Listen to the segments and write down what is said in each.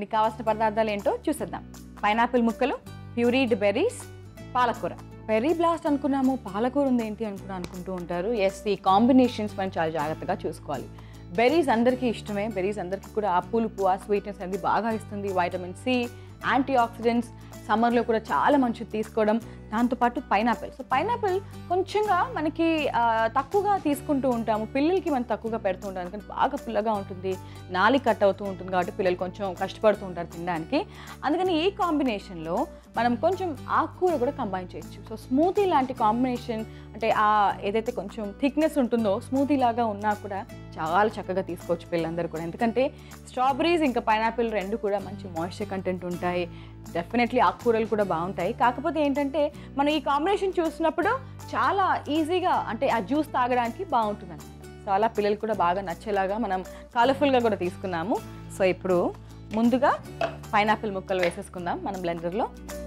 దీనికి కావాల్సిన పదార్థాలు ఏంటో చూసేద్దాం పైనాపిల్ ముక్కలు ప్యూరీడ్ బెర్రీస్ పాలకూర బెర్రీ బ్లాస్ట్ అనుకున్నాము పాలకూర ఉంది ఏంటి అనుకున్నా అనుకుంటూ ఉంటారు ఎస్ ఈ కాంబినేషన్స్ మనం చాలా జాగ్రత్తగా చూసుకోవాలి బెర్రీస్ అందరికీ ఇష్టమే బెర్రీస్ అందరికీ కూడా ఆ పులుపు ఆ స్వీట్నెస్ అనేది బాగా ఇస్తుంది వైటమిన్ సి యాంటీ ఆక్సిడెంట్స్ సమ్మర్లో కూడా చాలా మంచిది తీసుకోవడం దాంతోపాటు పైనాపిల్ సో పైనాపిల్ కొంచెంగా మనకి ఆ, తక్కువగా తీసుకుంటూ ఉంటాము పిల్లలకి మనం తక్కువగా పెడుతూ ఉంటాం ఎందుకంటే బాగా పుల్లగా ఉంటుంది నాలి కట్ అవుతూ ఉంటుంది కాబట్టి పిల్లలు కొంచెం కష్టపడుతూ ఉంటారు తినడానికి అందుకని ఈ కాంబినేషన్లో మనం కొంచెం ఆకుకూర కూడా కంబైన్ చేయొచ్చు సో స్మూతీ లాంటి కాంబినేషన్ అంటే ఆ ఏదైతే కొంచెం థిక్నెస్ ఉంటుందో స్మూతీ లాగా ఉన్నా కూడా చాలా చక్కగా తీసుకోవచ్చు పిల్లలందరూ కూడా ఎందుకంటే స్ట్రాబెరీస్ ఇంకా పైనాపిల్ రెండు కూడా మంచి మాయిశ్చర్ కంటెంట్ ఉంటాయి డెఫినెట్లీ ఆకుకూరలు కూడా బాగుంటాయి కాకపోతే ఏంటంటే మనం ఈ కాంబినేషన్ చూసినప్పుడు చాలా ఈజీగా అంటే ఆ జ్యూస్ తాగడానికి బాగుంటుంది సో అలా పిల్లలు కూడా బాగా నచ్చేలాగా మనం కలర్ఫుల్గా కూడా తీసుకున్నాము సో ఇప్పుడు ముందుగా పైనాపిల్ ముక్కలు వేసేసుకుందాం మనం బ్లెండర్లో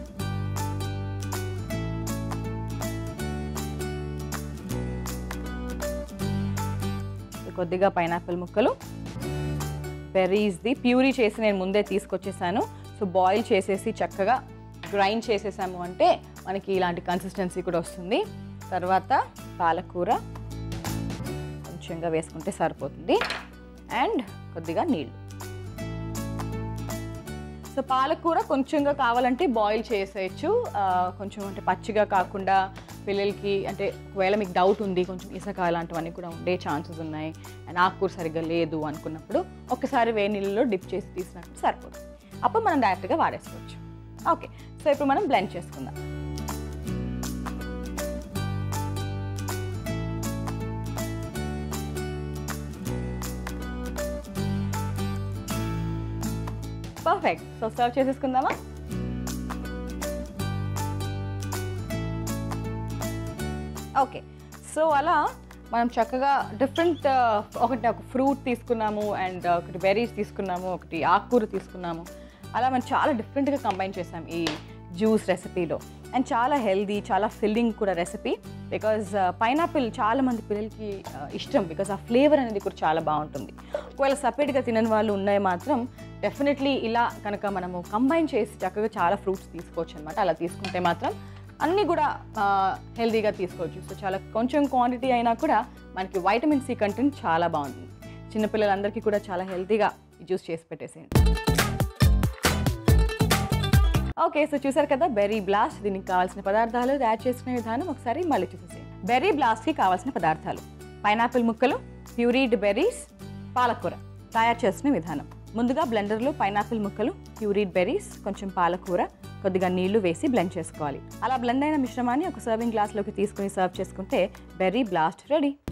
కొద్దిగా పైనాపిల్ ముక్కలు బెర్రీస్ది ప్యూరీ చేసి నేను ముందే తీసుకొచ్చేసాను సో బాయిల్ చేసేసి చక్కగా గ్రైండ్ చేసేసాము అంటే మనకి ఇలాంటి కన్సిస్టెన్సీ కూడా వస్తుంది తర్వాత పాలకూర కొంచెంగా వేసుకుంటే సరిపోతుంది అండ్ కొద్దిగా నీళ్ళు సో పాలకూర కొంచెంగా కావాలంటే బాయిల్ చేసేయచ్చు ఆ, కొంచెం అంటే పచ్చిగా కాకుండా పిల్లలకి అంటే ఒకవేళ మీకు డౌట్ ఉంది కొంచెం ఇసక అలాంటివన్నీ కూడా ఉండే ఛాన్సెస్ ఉన్నాయి అండ్ ఆకుకూర సరిగ్గా లేదు అనుకున్నప్పుడు ఒకసారి వేడి నీళ్ళలో డిప్ చేసి తీసినప్పుడు సరిపోతుంది అప్పుడు మనం డైరెక్ట్గా వాడేసుకోవచ్చు ఓకే సో ఇప్పుడు మనం బ్లెండ్ చేసుకుందాం పర్ఫెక్ట్ సో సర్వ్ చేసేసుకుందామా ఓకే సో అలా మనం చక్కగా డిఫరెంట్ ఒకటి ఒక ఫ్రూట్ తీసుకున్నాము అండ్ ఒకటి బెర్రీస్ తీసుకున్నాము ఒకటి ఆకుకూర తీసుకున్నాము అలా మనం చాలా డిఫరెంట్గా కంబైన్ చేసాం ఈ జ్యూస్ రెసిపీలో అండ్ చాలా హెల్దీ చాలా ఫిల్లింగ్ కూడా రెసిపీ బికాజ్ పైనాపిల్ చాలా మంది పిల్లలకి uh, ఇష్టం బికాజ్ ఆ ఫ్లేవర్ అనేది కూడా చాలా బాగుంటుంది ఒకవేళ సపరేట్గా తినని వాళ్ళు ఉన్నాయి మాత్రం డెఫినెట్లీ ఇలా కనుక మనము కంబైన్ చేసి చక్కగా చాలా ఫ్రూట్స్ తీసుకోవచ్చు అనమాట అలా తీసుకుంటే మాత్రం అన్నీ కూడా హెల్దీగా తీసుకోవచ్చు సో చాలా కొంచెం క్వాంటిటీ అయినా కూడా మనకి వైటమిన్ సి కంటెంట్ చాలా బాగుంటుంది చిన్నపిల్లలందరికీ కూడా చాలా హెల్తీగా జ్యూస్ చేసి పెట్టేసేయండి ఓకే సో చూసారు కదా బెర్రీ బ్లాస్ట్ దీనికి కావాల్సిన పదార్థాలు తయారు చేసుకునే విధానం ఒకసారి మళ్ళీ చూసేసేయండి బెర్రీ బ్లాస్ట్కి కావాల్సిన పదార్థాలు పైనాపిల్ ముక్కలు ప్యూరీడ్ బెర్రీస్ పాలకూర తయారు చేసుకునే విధానం ముందుగా బ్లెండర్లో పైనాపిల్ ముక్కలు ప్యూరీడ్ బెర్రీస్ కొంచెం పాలకూర కొద్దిగా నీళ్లు వేసి బ్లెండ్ చేసుకోవాలి అలా బ్లెండ్ అయిన మిశ్రమాన్ని ఒక సర్వింగ్ గ్లాస్లోకి తీసుకుని సర్వ్ చేసుకుంటే బెర్రీ బ్లాస్ట్ రెడీ